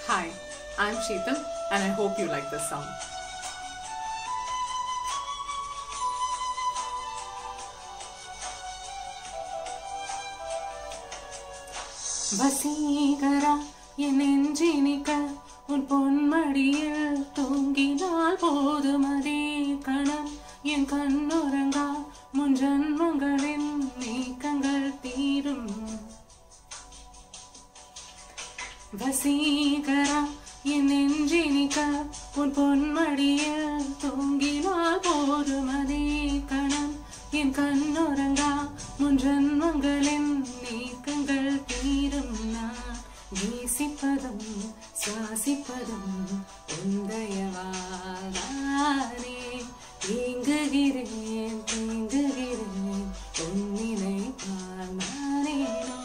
Hi, I'm Sheetal and I hope you like this song. Vaseegara என் நெஞ்சினிக்க உன் பொன்மடியில் தூங்கினால் போதும் அதே கணம் என் கண்ணுறங்கா முன் ஜன்மங்களின் நீக்கங்கள் தீரும் வசீகரா என் நெஞ்சினிக்க உன் பொன்மடியில் தூங்கினால் போதும் அதே கணம் என் கண்ணுறங்கா முன் ஜன்மங்களின் நீக்கங்கள் தீரும் நான் நேசிப்பதும் சுவாசிப்பதும் உந்தயவாதானே ஏங்குகிறேன் தேங்குகிறேன் உன் நினைப்பால் நானேனோ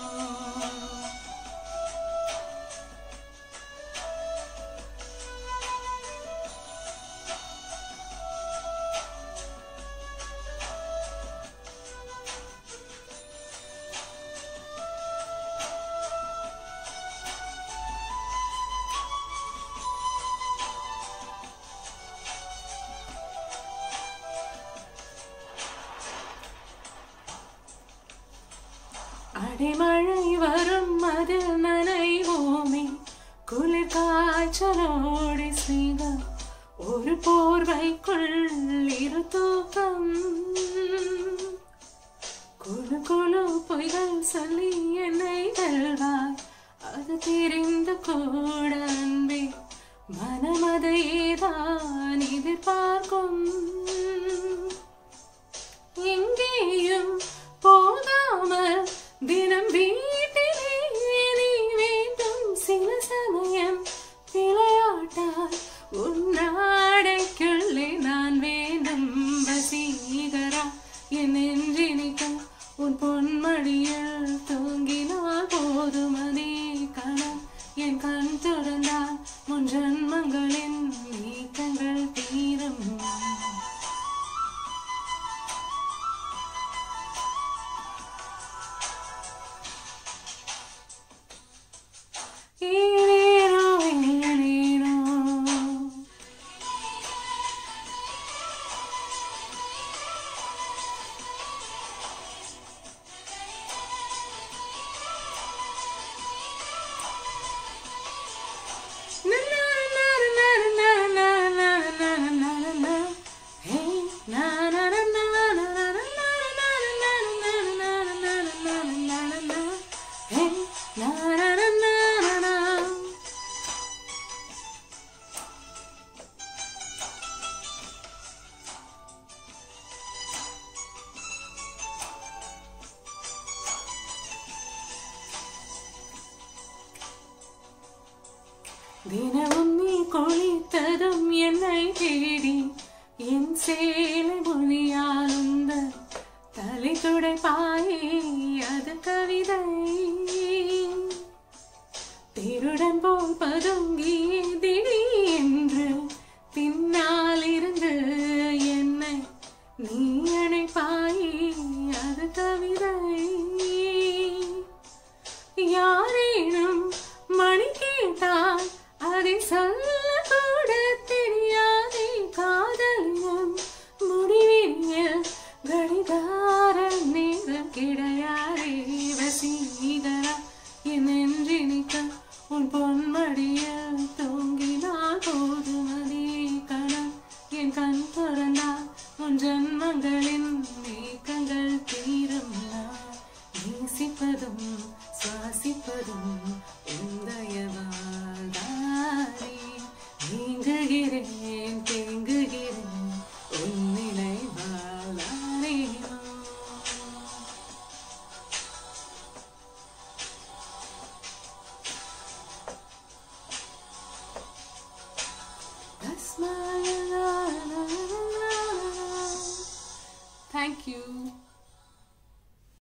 அடிமழை வரும் அதில் நனைவோமே குளிர் காய்ச்சலோடி ஸ்நேகம் ஒரு போர்வைக்குள் இரு தூக்கம் குழு குழு பொய்கள் சொல்லி என்னை வெல்வாய் அது தெரிந்து கூட அன்பே மனமதையேதான் எதிர்பார்க்கும் எங்கேயும் போகாமல் தினம் வீட்டிலே நீ வேண்டும் சில சமயம் விளையாட்டால் உன்னாடைக்குள்ளே நான் வேண்டும் வசீகரா என் நெஞ்சினிக்க உன் பொன்மடியில் தூங்கினால் போதும் அதே கணம் என் கண் திறந்தால் முன் ஜன்மங்களின் நீக்கங்கள் தீரும் ஏனேனோ ஏனேனோ Na na na na na na na na na na na na. Hey, na na na na na na na na na na na na na na na na na na. Hey, na na na na na na. தினமும் நீ குளித்ததும் என்னை தேடி என் சேலை மொழியாலுந்த தலை துடைப்பாயே அது கவிதை திருடன் போல் பதுங்கியே திடீரென்று பின்னால் இருந்து என்னை நீ அணைப்பாயே அது கவிதை யாரேனும் மணி கேட்டால் அதை சொல்ல கூட தெரியாதே காதலியம் முடிவில் கடிகார நேரம் கிடையாதே வசீகரா என் நெஞ்சினிக்க உன் பொன்மடியில் தூங்கினால் போதும் அதே கணம் என் கண் திறந்தால் உன் ஜன்மங்களின்